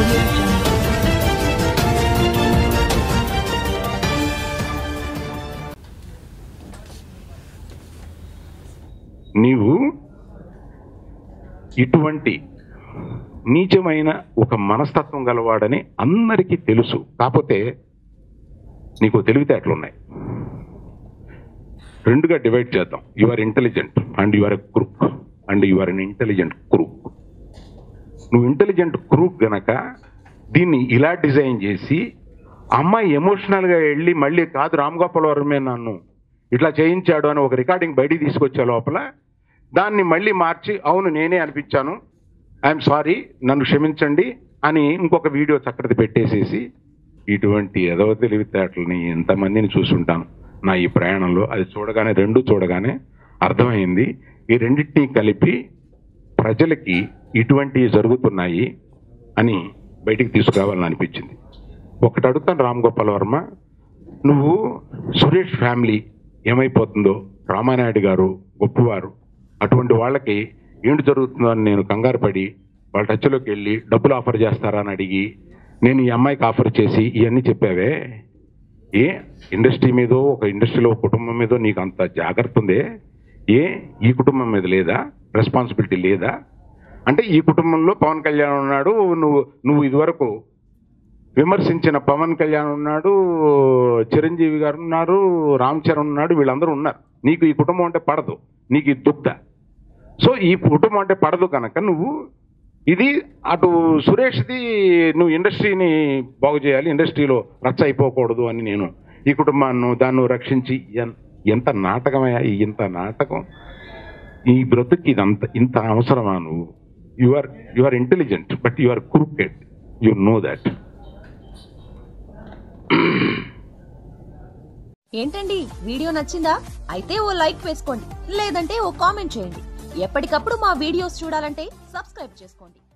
audio jungle. నీవు ఇటువంటి నీచమైన ఒక మనస్తత్వం గలవాడని అందరికీ తెలుసు కాకపోతే నీకు తెలివితేటలున్నాయి రెండుగా డివైడ్ చేద్దాం you are intelligent and you are a crook and you are an intelligent crook నువ్వు ఇంటెలిజెంట్ క్రూక్ గనక దీన్ని ఇలా డిజైన్ చేసి అమ్మాయి ఎమోషనల్గా వెళ్ళి మళ్ళీ కాదు రామ్ గోపాల్ వర్మే నన్ను ఇట్లా చేయించాడు అని ఒక రికార్డింగ్ బయటికి తీసుకొచ్చే లోపల దాన్ని మళ్ళీ మార్చి అవును నేనే అనిపించాను ఐఎమ్ సారీ నన్ను క్షమించండి అని ఇంకొక వీడియో చక్కటి పెట్టేసేసి ఇటువంటి ఎదవ తెలివితేటలని ఎంతమందిని చూసుంటాను నా ఈ ప్రయాణంలో అది చూడగానే రెండు చూడగానే అర్థమైంది ఈ రెండింటినీ కలిపి ప్రజలకి ఇటువంటివి జరుగుతున్నాయి అని బయటికి తీసుకురావాలని అనిపించింది ఒకటి అడుగుతాను రామ్ గోపాల్ వర్మ నువ్వు సురేష్ ఫ్యామిలీ ఏమైపోతుందో రామానాయుడు గారు గొప్పవారు అటువంటి వాళ్ళకి ఏంటి జరుగుతుందో అని నేను కంగారు పడి వాళ్ళ టచ్లోకి వెళ్ళి డబ్బులు ఆఫర్ చేస్తారా అని అడిగి నేను ఈ అమ్మాయికి ఆఫర్ చేసి ఇవన్నీ చెప్పావే ఏ ఇండస్ట్రీ మీదో ఒక ఇండస్ట్రీలో ఒక కుటుంబం మీదో నీకు అంత జాగ్రత్త ఉందే ఏ ఈ కుటుంబం మీద లేదా రెస్పాన్సిబిలిటీ లేదా అంటే ఈ కుటుంబంలో పవన్ కళ్యాణ్ ఉన్నాడు నువ్వు నువ్వు ఇదివరకు విమర్శించిన పవన్ కళ్యాణ్ ఉన్నాడు చిరంజీవి గారు ఉన్నారు రామ్ చరణ్ ఉన్నాడు వీళ్ళందరూ ఉన్నారు నీకు ఈ కుటుంబం అంటే పడదు నీకు ఈ దుగ్ధ సో ఈ కుటుంబం అంటే పడదు కనుక నువ్వు ఇది అటు సురేష్ది నువ్వు ఇండస్ట్రీని బాగు చేయాలి ఇండస్ట్రీలో రచ్చ అయిపోకూడదు అని నేను ఈ కుటుంబాన్ని దాన్ని రక్షించి ఎన్- ఎంత నాటకమయ్యా ఈ ఇంత నాటకం ఈ బ్రతుకి ఇదంత ఇంత అవసరమా నువ్వు you are you are intelligent but you are crooked you know that ఏంటండి వీడియో నచ్చిందా అయితే ఓ లైక్ వేసుకోండి లేదంటే ఓ కామెంట్ చేయండి ఎప్పటికప్పుడు మా వీడియోస్ చూడాలంటే సబ్స్క్రైబ్ చేసుకోండి